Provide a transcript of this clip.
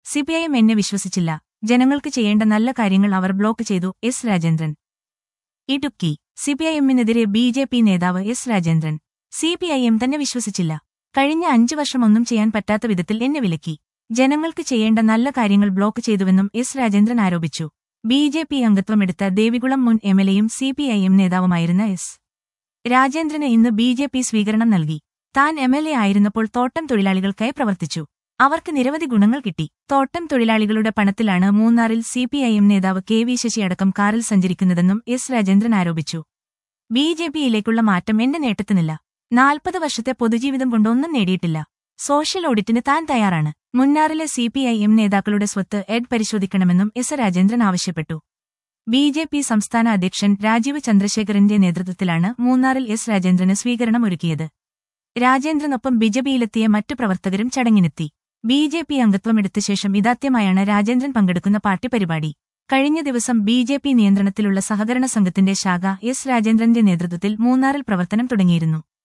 CPIM എന്നെ വിശ്വസിച്ചില്ല ജനങ്ങൾക്ക് ചെയ്യേണ്ട നല്ല കാര്യങ്ങൾ അവർ ബ്ലോക്ക് ചെയ്തു എസ് രാജേന്ദ്രൻ ഇടുക്കി സിപിഐഎമ്മിനെതിരെ ബി ജെ പി നേതാവ് എസ് രാജേന്ദ്രൻ സിപിഐഎം തന്നെ വിശ്വസിച്ചില്ല കഴിഞ്ഞ അഞ്ചു വർഷം ഒന്നും ചെയ്യാൻ പറ്റാത്ത വിധത്തിൽ എന്നെ വിലക്കി ജനങ്ങൾക്ക് ചെയ്യേണ്ട നല്ല കാര്യങ്ങൾ ബ്ലോക്ക് ചെയ്തുവെന്നും എസ് രാജേന്ദ്രൻ ആരോപിച്ചു ബി ജെ പി അംഗത്വമെടുത്ത ദേവികുളം മുൻ എംഎൽഎയും സിപിഐഎം നേതാവുമായിരുന്ന എസ് രാജേന്ദ്രന് ഇന്ന് ബി ജെ പി സ്വീകരണം നൽകി താൻ എംഎൽഎ ആയിരുന്നപ്പോൾ തോട്ടം തൊഴിലാളികൾക്കായി പ്രവർത്തിച്ചു അവർക്ക് നിരവധി ഗുണങ്ങൾ കിട്ടി തോട്ടം തൊഴിലാളികളുടെ പണത്തിലാണ് മൂന്നാറിൽ സിപിഐഎം നേതാവ് കെ വി ശശി അടക്കം കാറിൽ സഞ്ചരിക്കുന്നതെന്നും എസ് രാജേന്ദ്രൻ ആരോപിച്ചു ബി ജെ പിയിലേക്കുള്ള മാറ്റം എന്റെ നേട്ടത്തിനില്ല നാൽപ്പത് വർഷത്തെ പൊതുജീവിതം കൊണ്ടൊന്നും നേടിയിട്ടില്ല സോഷ്യൽ ഓഡിറ്റിന് താൻ തയ്യാറാണ് മുന്നാറിലെ സിപിഐഎം നേതാക്കളുടെ സ്വത്ത് എഡ് പരിശോധിക്കണമെന്നും എസ് രാജേന്ദ്രൻ ആവശ്യപ്പെട്ടു ബി ജെ പി സംസ്ഥാന അധ്യക്ഷൻ രാജീവ് ചന്ദ്രശേഖരന്റെ നേതൃത്വത്തിലാണ് മൂന്നാറിൽ എസ് രാജേന്ദ്രന് സ്വീകരണം ഒരുക്കിയത് രാജേന്ദ്രനൊപ്പം ബിജെപിയിലെത്തിയ മറ്റു പ്രവർത്തകരും ചടങ്ങിനെത്തി ബി ജെ പി അംഗത്വമെടുത്ത ശേഷം ഇതാദ്യമായാണ് രാജേന്ദ്രൻ പങ്കെടുക്കുന്ന പാർട്ടി പരിപാടി കഴിഞ്ഞ ദിവസം ബി ജെ പി നിയന്ത്രണത്തിലുള്ള സഹകരണ സംഘത്തിന്റെ ശാഖ എസ് രാജേന്ദ്രന്റെ നേതൃത്വത്തിൽ മൂന്നാറിൽ പ്രവർത്തനം തുടങ്ങിയിരുന്നു